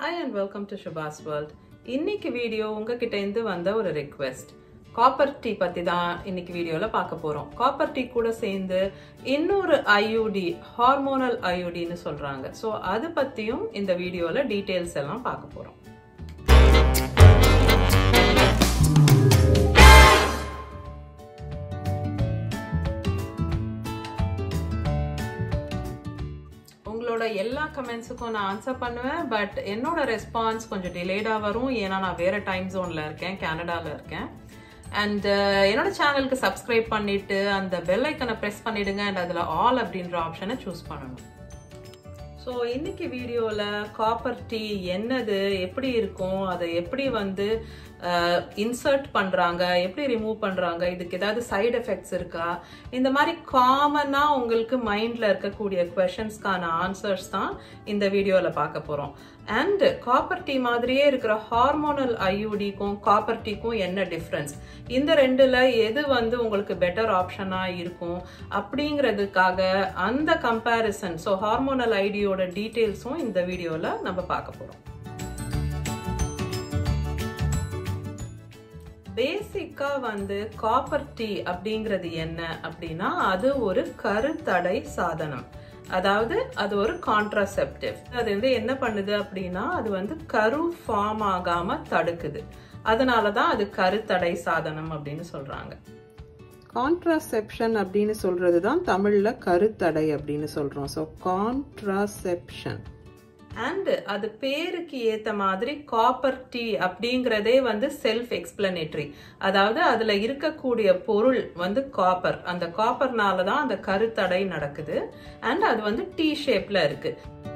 hi and welcome to ஷுபாஸ் world இன்னைக்கு video உங்ககிட்ட இருந்து வந்த ஒரு ரெக்வெஸ்ட் காப்பர் டீ பத்தி தான் இன்னைக்கு வீடியோல பார்க்க போறோம் காப்பர் டீ கூட சேர்ந்து இன்னொரு ஐயூடி ஹார்மோனல் ஐயூடின்னு சொல்றாங்க ஸோ அது பத்தியும் இந்த வீடியோல டீட்டெயில்ஸ் எல்லாம் பார்க்க போறோம் உங்களோட எல்லா கமெண்ட்ஸுக்கும் நான் ஆன்சர் பண்ணுவேன் பட் என்னோட ரெஸ்பான்ஸ் கொஞ்சம் டிலேடாக வரும் ஏன்னா நான் வேற டைம் ஜோனில் இருக்கேன் கனடாவில் இருக்கேன் அண்ட் என்னோட சேனலுக்கு சப்ஸ்கிரைப் பண்ணிட்டு அந்த பெல் ஐக்கனை ப்ரெஸ் பண்ணிடுங்க அண்ட் அதில் ஆல் அப்படின்ற ஆப்ஷனை சூஸ் பண்ணணும் ஸோ இன்னைக்கு வீடியோவில் காப்பர் டீ என்னது எப்படி இருக்கும் அதை எப்படி வந்து இன்சர்ட் பண்ணுறாங்க எப்படி ரிமூவ் பண்ணுறாங்க இதுக்கு ஏதாவது சைடு எஃபெக்ட்ஸ் இருக்கா இந்த மாதிரி காமனாக உங்களுக்கு மைண்டில் இருக்கக்கூடிய கொஷின்ஸ்க்கான ஆன்சர்ஸ் தான் இந்த வீடியோவில் பார்க்க போகிறோம் அண்ட் காப்பர் டீ மாதிரியே இருக்கிற ஹார்மோனல் ஐயூடிக்கும் காப்பர் டீக்கும் என்ன டிஃப்ரென்ஸ் இந்த ரெண்டுல எது வந்து உங்களுக்கு பெட்டர் ஆப்ஷனாக இருக்கும் அப்படிங்கிறதுக்காக அந்த கம்பேரிசன் ஸோ ஹார்மோனல் ஐடியோட டீட்டெயில்ஸும் இந்த வீடியோவில் நம்ம பார்க்க போகிறோம் பேசிக்கா வந்து காப்பர் டீ அப்படிங்கிறது என்ன அப்படின்னா அது ஒரு கருத்தடை சாதனம் அதாவது அது ஒரு கான்ட்ராசெப்டிவ் அது வந்து என்ன பண்ணுது அப்படின்னா அது வந்து கரு ஃபார்ம் ஆகாம தடுக்குது அதனால தான் அது கருத்தடை சாதனம் அப்படின்னு சொல்றாங்க கான்ட்ராசெப்ஷன் அப்படின்னு சொல்றது தான் தமிழ்ல கருத்தடை அப்படின்னு சொல்றோம் ஸோ கான்ட்ராசெப்ஷன் அண்ட் அது பேருக்கு ஏத்த மாதிரி காப்பர் டீ அப்படிங்கிறதே வந்து செல்ஃப் எக்ஸ்பிளனேட்டரி அதாவது அதுல இருக்கக்கூடிய பொருள் வந்து காப்பர் அந்த காப்பர்னால தான் அந்த கருத்தடை நடக்குது அண்ட் அது வந்து டீ ஷேப்ல இருக்கு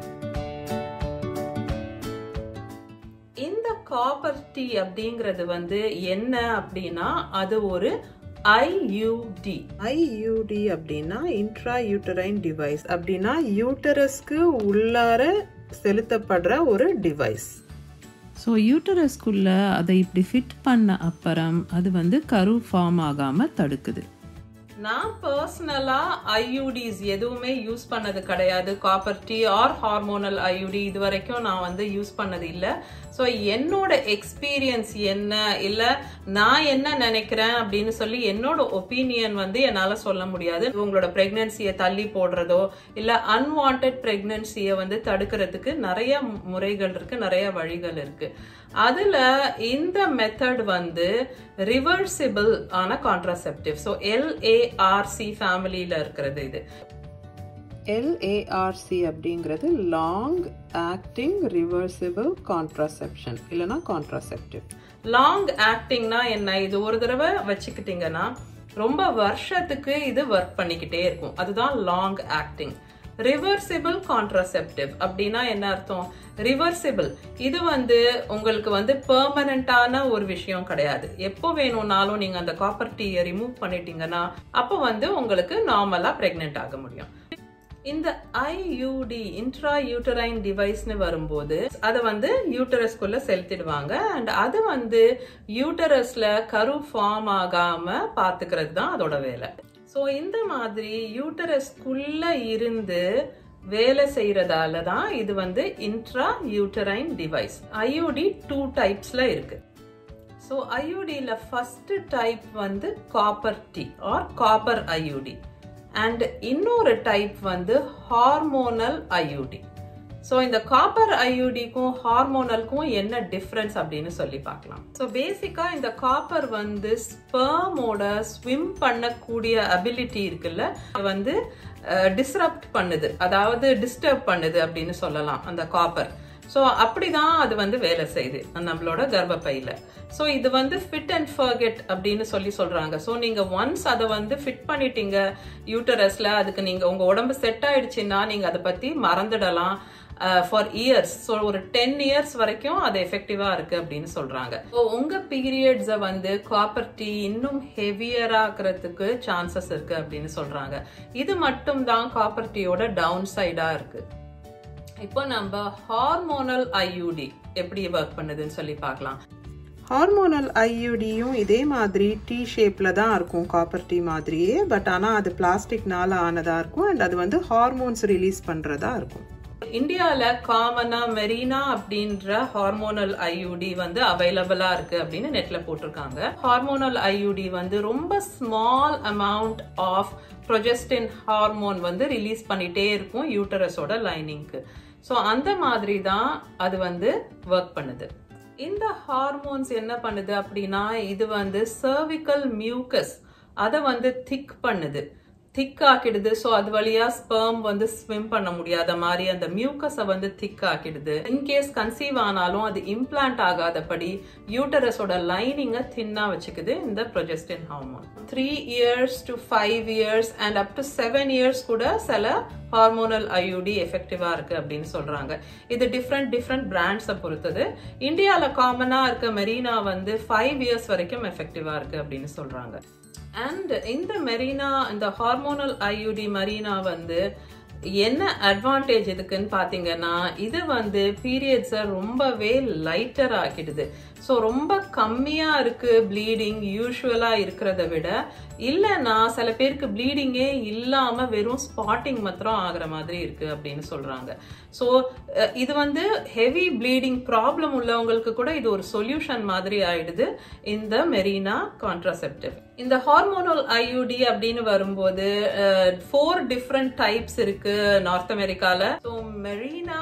இந்த காப்பர் டீ அப்படிங்கிறது வந்து என்ன அப்படின்னா அது ஒரு ஐயூடி ஐயூடி அப்படின்னா இன்ட்ரா யூட்டரைன் டிவைஸ் அப்படின்னா யூட்டரஸ்க்கு உள்ளார செலுத்தப்படுற ஒரு டிவைஸ் ஸோ யூட்டரஸ்குள்ள அதை இப்படி ஃபிட் பண்ண அப்புறம் அது வந்து கரு ஃபார்ம் ஆகாமல் தடுக்குது நான் பர்சனலா ஐயூடிஸ் எதுவுமே யூஸ் பண்ணது கிடையாது copper T or hormonal IUD இது வரைக்கும் நான் வந்து யூஸ் பண்ணது இல்லை ஸோ என்னோட எக்ஸ்பீரியன்ஸ் என்ன இல்லை நான் என்ன நினைக்கிறேன் அப்படின்னு சொல்லி என்னோட ஒப்பீனியன் வந்து என்னால் சொல்ல முடியாது உங்களோட ப்ரெக்னன்சியை தள்ளி போடுறதோ இல்லை அன்வான்ட் ப்ரெக்னன்சியை வந்து தடுக்கிறதுக்கு நிறைய முறைகள் இருக்கு நிறைய வழிகள் இருக்கு அதுல இந்த மெத்தட் வந்து ரிவர்சிபிள் ஆன கான்ட்ராசெப்டிவ் ஸோ எல்ஏஆர்சி ஃபேமிலியில இருக்கிறது இது எல்ஏஆர்சி அப்படிங்கிறது லாங் ஆக்டிங் ரிவர்சிபிள் கான்ட்ராசெப்ஷன் இல்லைனா கான்ட்ராசெப்டிவ் லாங் ஆக்டிங்னா என்ன இது ஒரு தடவை வச்சுக்கிட்டீங்கன்னா ரொம்ப வருஷத்துக்கு இது ஒர்க் பண்ணிக்கிட்டே இருக்கும் அதுதான் லாங் ஆக்டிங் ரிவர்சிபிள் கான்ட்ராசெப்டிவ் அப்படின்னா என்ன அர்த்தம் ரிவர்சிபிள் இது வந்து உங்களுக்கு வந்து பெர்மனண்டான ஒரு விஷயம் கிடையாது எப்போ வேணும்னாலும் நீங்க அந்த காப்பர் டீயை ரிமூவ் பண்ணிட்டீங்கன்னா அப்போ வந்து உங்களுக்கு நார்மலா பிரெக்னென்ட் ஆக முடியும் இந்த ஐயூடி இன்ட்ரா யூட்டரைன் டிவைஸ்னு வரும்போது அதை வந்து யூட்டரஸ்குள்ள செலுத்திடுவாங்க அண்ட் அது வந்து யூட்டரஸ்ல கரு ஃபார்ம் ஆகாம பாத்துக்கிறது தான் அதோட வேலை ஸோ இந்த மாதிரி யூட்டரஸ்குள்ள இருந்து வேலை செய்யறதால தான் இது வந்து intra uterine device IUD two டைப்ஸ்ல இருக்கு ஸோ ஐயூடியில் ஃபர்ஸ்ட் டைப் வந்து copper T or copper IUD and இன்னொரு டைப் வந்து ஹார்மோனல் ஐயூடி ஸோ இந்த காப்பர் ஐயூடிக்கும் ஹார்மோனலுக்கும் என்ன டிஃப்ரென்ஸ் அப்படின்னு சொல்லி பார்க்கலாம் ஸோ பேசிக்காக இந்த காப்பர் வந்து ஸ்பெர்மோட ஸ்விம் பண்ணக்கூடிய அபிலிட்டி இருக்குல்ல வந்து டிஸ்ரப்ட் பண்ணுது அதாவது டிஸ்டர்ப் பண்ணுது அப்படின்னு சொல்லலாம் அந்த காப்பர் ஸோ அப்படிதான் அது வந்து வேலை செய்யுது நம்மளோட கர்ப்பப்பையில ஸோ இது வந்து ஃபிட் அண்ட் ஃபர்கெட் அப்படின்னு சொல்லி சொல்றாங்க ஸோ நீங்க ஒன்ஸ் அதை வந்து ஃபிட் பண்ணிட்டீங்க யூட்டரஸ்ல அதுக்கு நீங்க உங்க உடம்பு செட் ஆயிடுச்சுன்னா நீங்க அதை பத்தி மறந்துடலாம் ஃபார் இயர்ஸ் ஸோ ஒரு டென் இயர்ஸ் வரைக்கும் அது எஃபெக்டிவா இருக்கு அப்படின்னு சொல்றாங்க ஸோ உங்க பீரியட்ஸை வந்து காப்பர் டீ இன்னும் ஹெவியரா ஆக்குறதுக்கு சான்சஸ் இருக்கு அப்படின்னு சொல்றாங்க இது மட்டும் தான் காப்பர் டீயோட டவுன் சைடா இருக்கு இப்போ நம்ம ஹார்மோனல் ஐயூடி எப்படி ஒர்க் பண்ணுதுன்னு சொல்லி பார்க்கலாம் ஹார்மோனல் ஐயூடியும் இதே மாதிரி டீ ஷேப்பில் தான் இருக்கும் காப்பர் டீ மாதிரியே பட் ஆனால் அது பிளாஸ்டிக்னால ஆனதாக இருக்கும் அண்ட் அது வந்து ஹார்மோன்ஸ் ரிலீஸ் பண்ணுறதா இருக்கும் இந்தியால காமனா மெரினா அப்படின்ற ஹார்மோனல் ஐயூடி வந்து அவைலபிளா இருக்கு அப்படின்னு நெட்ல போட்டிருக்காங்க ஹார்மோனல் ஐயூடி வந்து ரொம்ப small amount of progestin hormone வந்து ரிலீஸ் பண்ணிட்டே இருக்கும் யூட்டரஸோட லைனிங்க்கு ஸோ அந்த மாதிரி தான் அது வந்து ஒர்க் பண்ணுது இந்த ஹார்மோன்ஸ் என்ன பண்ணுது அப்படின்னா இது வந்து சர்விக்கல் மியூக்கஸ் அதை வந்து திக் பண்ணுது திக் ஆக்கிடுது ஸோ அது வழியா ஸ்பெர்ம் வந்து ஸ்விம் பண்ண முடியாத மாதிரி அந்த மியூக்கஸை வந்து திக் ஆக்கிடுது இன்கேஸ் கன்சீவ் ஆனாலும் அது இம்ப்ளான்ட் ஆகாதபடி யூட்டரஸோட லைனிங்கை தின்னா வச்சுக்குது இந்த progestin hormone three years to five years and up to seven years கூட சில ஹார்மோனல் ஐயூடி எஃபெக்டிவா இருக்கு அப்படின்னு சொல்றாங்க இது டிஃப்ரெண்ட் டிஃப்ரெண்ட் பிராண்ட்ஸை பொறுத்தது இந்தியாவில் காமனா இருக்க மெரினா வந்து ஃபைவ் இயர்ஸ் வரைக்கும் எஃபெக்டிவா இருக்கு அப்படின்னு சொல்றாங்க அண்ட் இந்த மெரினா இந்த ஹார்மோனல் ஐயூடி மரீனா வந்து என்ன அட்வான்டேஜ் இதுக்குன்னு பார்த்தீங்கன்னா இது வந்து பீரியட்ஸை ரொம்பவே லைட்டர் ஆக்கிடுது ஸோ ரொம்ப கம்மியாக இருக்கு ப்ளீடிங் யூஸ்வலாக இருக்கிறத விட இல்லைன்னா சில பேருக்கு ப்ளீடிங்கே இல்லாமல் வெறும் ஸ்பாட்டிங் மாத்திரம் ஆகிற மாதிரி இருக்கு அப்படின்னு சொல்கிறாங்க ஸோ இது வந்து ஹெவி ப்ளீடிங் ப்ராப்ளம் உள்ளவங்களுக்கு கூட இது ஒரு சொல்யூஷன் மாதிரி ஆயிடுது இந்த மெரினா கான்ட்ராசெப்டிவ் இந்த ஹார்மோனல் ஐயூடி அப்படின்னு வரும்போது ஃபோர் டிஃப்ரெண்ட் டைப்ஸ் இருக்கு நார்த் அமெரிக்கால so Mirena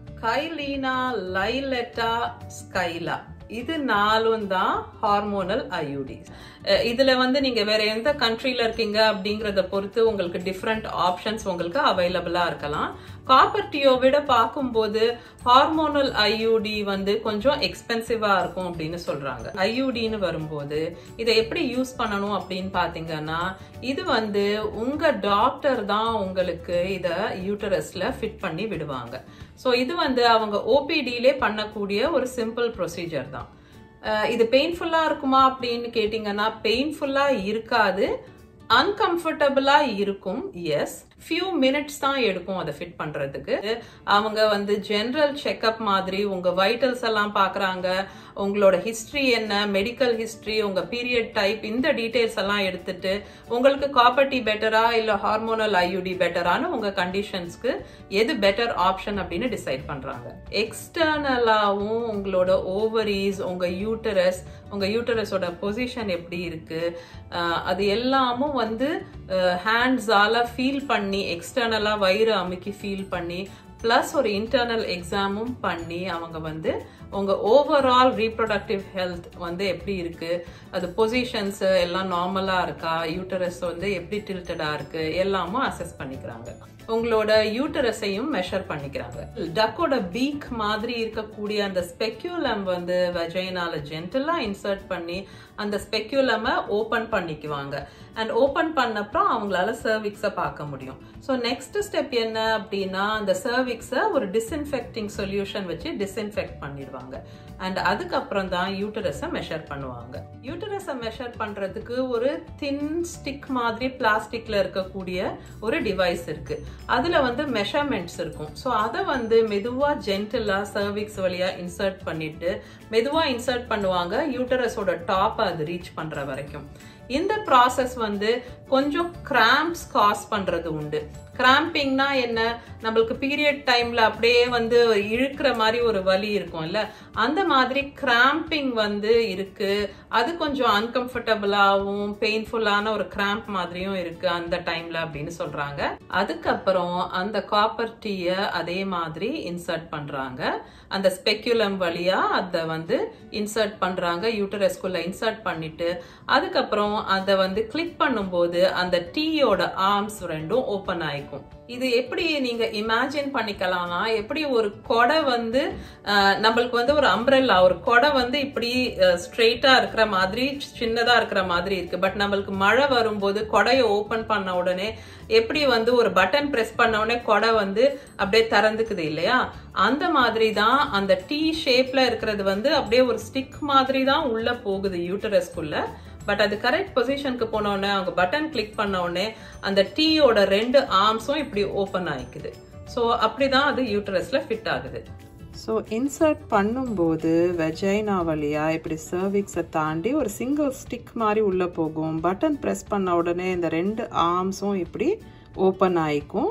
Kyleena Liletta Skyla இது நாலும் தான் ஹார்மோனல் ஐயூடி இதுல வந்து நீங்க வேற எந்த கண்ட்ரில இருக்கீங்க அப்படிங்கறத பொறுத்து உங்களுக்கு டிஃப்ரெண்ட் ஆப்ஷன்ஸ் உங்களுக்கு அவைலபிளா இருக்கலாம் காப்பர் டியோ விட பார்க்கும்போது ஹார்மோனல் ஐயூடி வந்து கொஞ்சம் எக்ஸ்பென்சிவா இருக்கும் அப்படின்னு சொல்றாங்க ஐயூடின்னு வரும்போது இதை எப்படி யூஸ் பண்ணணும் அப்படின்னு பாத்தீங்கன்னா இது வந்து உங்க டாக்டர் தான் உங்களுக்கு இத யூட்டரஸ்ல ஃபிட் பண்ணி விடுவாங்க ஸோ இது வந்து அவங்க ஓபிடியிலே பண்ணக்கூடிய ஒரு சிம்பிள் ப்ரொசீஜர் தான் இது பெயின்ஃபுல்லா இருக்குமா அப்படின்னு கேட்டீங்கன்னா பெயின்ஃபுல்லா இருக்காது அன்கம்ஃபர்டபுளா இருக்கும் எஸ் ஃபியூ மினிட்ஸ் தான் எடுக்கும் அதை ஃபிட் பண்றதுக்கு அவங்க வந்து ஜென்ரல் செக்அப் மாதிரி உங்க வைட்டல்ஸ் எல்லாம் பாக்குறாங்க உங்களோட ஹிஸ்டரி என்ன மெடிக்கல் ஹிஸ்டரி உங்க பீரியட் டைப் இந்த டீடைல்ஸ் எல்லாம் எடுத்துட்டு உங்களுக்கு காப்பர்டி பெட்டரா இல்ல ஹார்மோனல் ஐயூடி பெட்டரான்னு உங்க கண்டிஷன்ஸ்க்கு எது பெட்டர் ஆப்ஷன் அப்படின்னு டிசைட் பண்றாங்க எக்ஸ்டர்னலாவும் உங்களோட ஓவரீஸ் உங்க யூட்டரஸ் உங்க யூட்டரஸோட பொசிஷன் எப்படி இருக்கு அது எல்லாமும் வந்து ஹேண்ட்ஸால ஃபீல் பண்ணி எக்ஸ்டர்னலா வயிறு அமுக்கி ஃபீல் பண்ணி ப்ளஸ் ஒரு இன்டர்னல் எக்ஸாமும் பண்ணி அவங்க வந்து உங்க ஓவரால் ரீப்ரொடக்டிவ் ஹெல்த் வந்து எப்படி இருக்கு அது பொசிஷன்ஸ் எல்லாம் நார்மலா இருக்கா யூட்டரஸ் வந்து எப்படி டில்டடா இருக்கு எல்லாமும் அசஸ் பண்ணிக்கிறாங்க உங்களோட யூட்டரஸையும் மெஷர் பண்ணிக்கிறாங்க டக்கோட பீக் மாதிரி இருக்கக்கூடிய அந்த ஸ்பெக்யூலம் வந்து வெஜைனால ஜென்டலா இன்சர்ட் பண்ணி அந்த ஸ்பெக்யூலமை ஓபன் பண்ணிக்குவாங்க அண்ட் ஓபன் பண்ணப்புறம் அவங்களால சர்விக்ஸை பார்க்க முடியும் ஸோ நெக்ஸ்ட் ஸ்டெப் என்ன அப்படின்னா அந்த சர்விக்ஸை ஒரு டிஸ்இன்ஃபெக்டிங் சொல்யூஷன் வச்சு டிஸ்இன்ஃபெக்ட் பண்ணிடுவாங்க அண்ட் அதுக்கப்புறம் தான் யூட்டரஸை மெஷர் பண்ணுவாங்க யூட்டரஸை மெஷர் பண்றதுக்கு ஒரு தின் ஸ்டிக் மாதிரி பிளாஸ்டிக்ல இருக்கக்கூடிய ஒரு டிவைஸ் இருக்கு அதுல வந்து மெஷர்மெண்ட்ஸ் இருக்கும் ஸோ அதை வந்து மெதுவா ஜென்டிலா சர்விக்ஸ் வழியா இன்சர்ட் பண்ணிட்டு மெதுவா இன்சர்ட் பண்ணுவாங்க யூட்டரஸோட டாப் அது ரீச் பண்ற வரைக்கும் இந்த ப்ராசஸ் வந்து கொஞ்சம் கிராம்ப்ஸ் காஸ் பண்றது உண்டு கிராம்பிங்னா என்ன நம்மளுக்கு பீரியட் டைம்ல அப்படியே வந்து இழுக்கிற மாதிரி ஒரு வலி இருக்கும் இல்ல அந்த மாதிரி கிராம்பிங் வந்து இருக்கு அது கொஞ்சம் அன்கம்ஃபர்டபுளாகவும் பெயின்ஃபுல்லான ஒரு கிராம்ப் மாதிரியும் இருக்கு அந்த டைம்ல அப்படின்னு சொல்றாங்க அதுக்கப்புறம் அந்த காப்பர் டீய அதே மாதிரி இன்சர்ட் பண்றாங்க அந்த ஸ்பெக்யூலம் வழியா அதை வந்து இன்சர்ட் பண்றாங்க யூட்டரஸ்குள்ள இன்சர்ட் பண்ணிட்டு அதுக்கப்புறம் அதை வந்து கிளிக் பண்ணும்போது அந்த டீயோட ஆர்ம்ஸ் ரெண்டும் ஓப்பன் ஆயிக்கும் இது எப்படி நீங்க இமேஜின் பண்ணிக்கலாம்னா எப்படி ஒரு கொடை வந்து நம்மளுக்கு வந்து ஒரு அம்ப்ரெல்லா ஒரு கொடை வந்து இப்படி ஸ்ட்ரெயிட்டா இருக்கிற மாதிரி சின்னதா இருக்கிற மாதிரி இருக்கு பட் நம்மளுக்கு மழை வரும்போது கொடையை ஓபன் பண்ண உடனே எப்படி வந்து ஒரு பட்டன் பிரஸ் பண்ண உடனே கொடை வந்து அப்படியே திறந்துக்குது இல்லையா அந்த மாதிரி தான் அந்த டீ ஷேப்ல இருக்கிறது வந்து அப்படியே ஒரு ஸ்டிக் மாதிரி தான் உள்ள போகுது யூட்டரஸ்குள்ள பட் அது கரெக்ட் பொசிஷனுக்கு போன உடனே அவங்க பட்டன் கிளிக் பண்ண உடனே அந்த டீயோட ரெண்டு ஆர்ம்ஸும் இப்படி ஓப்பன் ஆயிக்குது ஸோ அப்படிதான் அது யூட்டரஸ்ல ஃபிட் ஆகுது ஸோ இன்சர்ட் பண்ணும்போது வெஜைனா வழியா இப்படி சர்விக்ஸை தாண்டி ஒரு சிங்கிள் ஸ்டிக் மாதிரி உள்ளே போகும் பட்டன் ப்ரெஸ் பண்ண உடனே இந்த ரெண்டு ஆர்ம்ஸும் இப்படி ஓப்பன் ஆயிக்கும்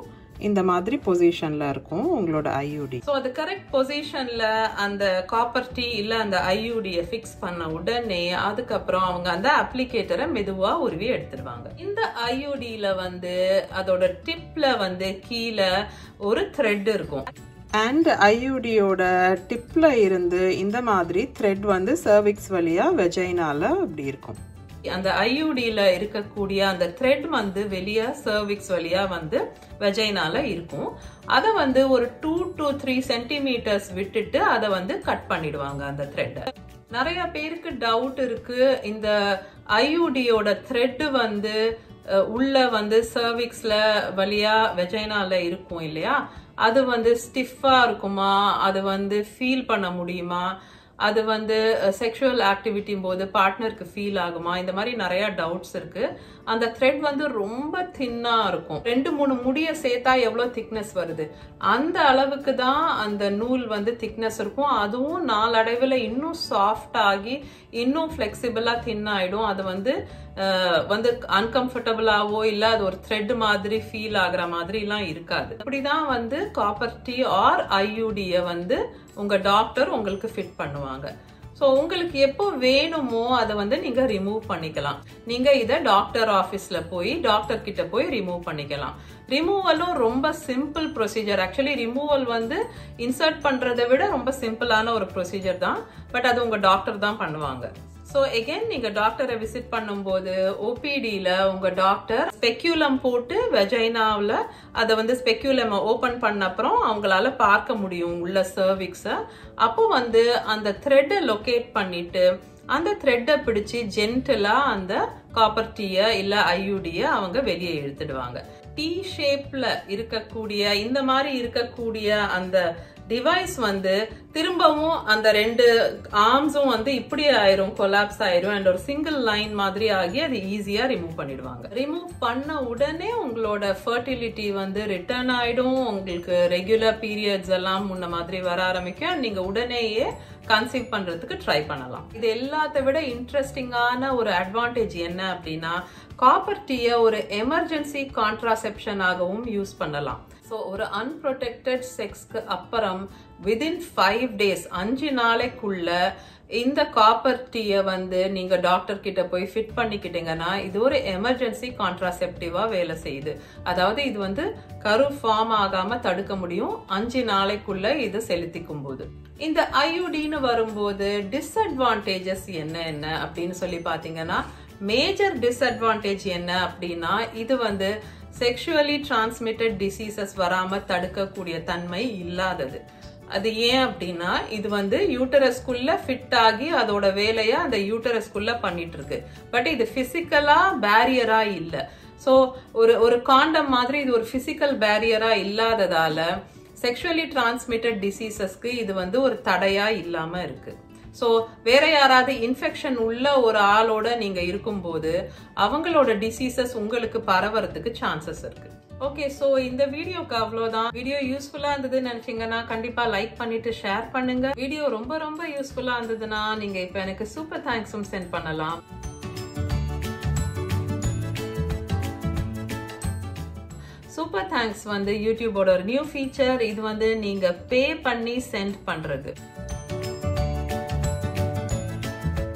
இந்த மாதிரி பொசிஷன்ல இருக்கும் உங்களோட ஐயூடி ஸோ அது கரெக்ட் பொசிஷன்ல அந்த காப்பர் டீ இல்ல அந்த ஐயூடிய ஃபிக்ஸ் பண்ண உடனே அதுக்கப்புறம் அவங்க அந்த அப்ளிகேட்டரை மெதுவா உருவி எடுத்துருவாங்க இந்த ஐயூடியில வந்து அதோட டிப்ல வந்து கீழே ஒரு த்ரெட் இருக்கும் அண்ட் ஐயூடியோட டிப்ல இருந்து இந்த மாதிரி த்ரெட் வந்து சர்விக்ஸ் வழியா வெஜைனால அப்படி இருக்கும் அந்த ஐயூடியில இருக்கக்கூடிய அந்த த்ரெட் வந்து வெளியே சர்விக்ஸ் வழியா வந்து வெஜைனால இருக்கும் அதை வந்து ஒரு டூ டு த்ரீ சென்டிமீட்டர்ஸ் விட்டுட்டு அதை வந்து கட் பண்ணிடுவாங்க அந்த த்ரெட்டை நிறைய பேருக்கு டவுட் இருக்கு இந்த ஐயூடியோட த்ரெட் வந்து அஹ், உள்ள வந்து சர்விக்ஸ்ல வழியா வெஜைனால இருக்கும் இல்லையா அது வந்து ஸ்டிஃபா இருக்குமா அது வந்து ஃபீல் பண்ண முடியுமா அது வந்து செக்ஷுவல் ஆக்டிவிட்டி போது பார்ட்னருக்கு ஃபீல் ஆகுமா இந்த மாதிரி நிறைய டவுட்ஸ் இருக்கு அந்த த்ரெட் வந்து ரொம்ப தின்னா இருக்கும் ரெண்டு மூணு முடிய சேர்த்தா எவ்வளவு திக்னஸ் வருது அந்த அளவுக்கு தான் அந்த நூல் வந்து திக்னஸ் இருக்கும் அதுவும் நாளடைவில் இன்னும் சாஃப்ட் ஆகி இன்னும் ஃபிளெக்சிபிளா தின் ஆயிடும் அது வந்து அஹ், வந்து அன்கம்ஃபர்டபுளாவோ இல்ல அது ஒரு த்ரெட் மாதிரி ஃபீல் ஆகுற மாதிரி எல்லாம் இருக்காது அப்படிதான் வந்து காப்பர் டீ ஆர் ஐயூடிய வந்து உங்க டாக்டர் உங்களுக்கு ஃபிட் பண்ணுவாங்க ஸோ உங்களுக்கு எப்போ வேணுமோ அதை வந்து நீங்க ரிமூவ் பண்ணிக்கலாம் நீங்க இதை டாக்டர் ஆஃபீஸ்ல போய் டாக்டர் கிட்ட போய் ரிமூவ் பண்ணிக்கலாம் ரிமூவலும் ரொம்ப சிம்பிள் ப்ரொசீஜர் ஆக்சுவலி ரிமூவல் வந்து இன்சர்ட் பண்றதை விட ரொம்ப சிம்பிளான ஒரு ப்ரொசீஜர் தான் பட் அது உங்க டாக்டர் தான் பண்ணுவாங்க ஸோ எகைன் நீங்க டாக்டரை விசிட் பண்ணும்போது ஓபிடியில உங்க டாக்டர் ஸ்பெக்யூலம் போட்டு வெஜைனாவில் அதை வந்து ஸ்பெக்யூலம் ஓபன் பண்ண அப்புறம் அவங்களால பார்க்க முடியும் உள்ள சர்விக்ஸை அப்போ வந்து அந்த த்ரெட்டை லொக்கேட் பண்ணிட்டு அந்த த்ரெட்டை பிடிச்சு ஜென்டலா அந்த காப்பர் டீய இல்ல ஐயூடிய அவங்க வெளியே இழுத்துடுவாங்க டீ ஷேப்ல இருக்கக்கூடிய இந்த மாதிரி இருக்கக்கூடிய அந்த டிவைஸ் வந்து திரும்பவும் அந்த ரெண்டு ஆர்ம்ஸும் வந்து இப்படி ஆயிரும் கொலாப்ஸ் ஆயிரும் அண்ட் ஒரு சிங்கிள் லைன் மாதிரி ஆகி அது ஈஸியா ரிமூவ் பண்ணிடுவாங்க ரிமூவ் பண்ண உடனே உங்களோட ஃபர்டிலிட்டி வந்து ரிட்டர்ன் ஆயிடும் உங்களுக்கு ரெகுலர் பீரியட்ஸ் எல்லாம் முன்ன மாதிரி வர ஆரம்பிக்கும் நீங்க உடனேயே கன்சீவ் பண்றதுக்கு ட்ரை பண்ணலாம் இது எல்லாத்த விட இன்ட்ரெஸ்டிங்கான ஒரு அட்வான்டேஜ் என்ன அப்படின்னா காப்பர் டீய ஒரு எமர்ஜென்சி கான்ட்ராசெப்ஷனாகவும் யூஸ் பண்ணலாம் ஸோ ஒரு அன்ப்ரொடெக்டட் செக்ஸ்க்கு அப்புறம் விதின் ஃபைவ் டேஸ் அஞ்சு நாளைக்குள்ள இந்த காப்பர் டீயை வந்து நீங்க டாக்டர் கிட்ட போய் ஃபிட் பண்ணிக்கிட்டீங்கன்னா இது ஒரு எமர்ஜென்சி கான்ட்ராசெப்டிவா வேலை செய்யுது அதாவது இது வந்து கரு ஃபார்ம் ஆகாம தடுக்க முடியும் அஞ்சு நாளைக்குள்ள இது செலுத்திக்கும் போது இந்த ஐயுடின்னு வரும்போது டிஸ்அட்வான்டேஜஸ் என்ன என்ன அப்படின்னு சொல்லி பாத்தீங்கன்னா மேஜர் டிஸ்அட்வான்டேஜ் என்ன அப்படின்னா இது வந்து செக்ஷுவலி டிரான்ஸ்மிட்டட் டிசீசஸ் வராம தடுக்கக்கூடிய தன்மை இல்லாதது அது ஏன் அப்படின்னா இது வந்து யூட்டரஸ்குள்ள ஃபிட் ஆகி அதோட வேலையை அந்த யூட்டரஸ்குள்ள பண்ணிட்டு இருக்கு பட் இது பிசிக்கலா பேரியரா இல்ல ஸோ ஒரு ஒரு காண்டம் மாதிரி இது ஒரு பிசிக்கல் பேரியரா இல்லாததால செக்ஷுவலி டிரான்ஸ்மிட்டட் டிசீசஸ்க்கு இது வந்து ஒரு தடையா இல்லாம இருக்கு ஸோ வேற யாராவது இன்ஃபெக்ஷன் உள்ள ஒரு ஆளோட நீங்க இருக்கும்போது அவங்களோட டிசீசஸ் உங்களுக்கு பரவறதுக்கு சான்சஸ் இருக்கு ஓகே ஸோ இந்த வீடியோக்கு அவ்வளோதான் வீடியோ யூஸ்ஃபுல்லா இருந்ததுன்னு நினைச்சீங்கன்னா கண்டிப்பா லைக் பண்ணிட்டு ஷேர் பண்ணுங்க வீடியோ ரொம்ப ரொம்ப யூஸ்ஃபுல்லா இருந்ததுன்னா நீங்க இப்போ எனக்கு சூப்பர் தேங்க்ஸும் சென்ட் பண்ணலாம் சூப்பர் தேங்க்ஸ் வந்து யூடியூபோட ஒரு நியூ ஃபீச்சர் இது வந்து நீங்க பே பண்ணி சென்ட் பண்றது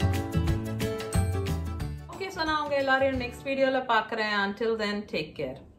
ஓகே ஸோ நான் உங்க எல்லாரையும் நெக்ஸ்ட் வீடியோல பார்க்குறேன் அன்டில் தென் டேக் கேர்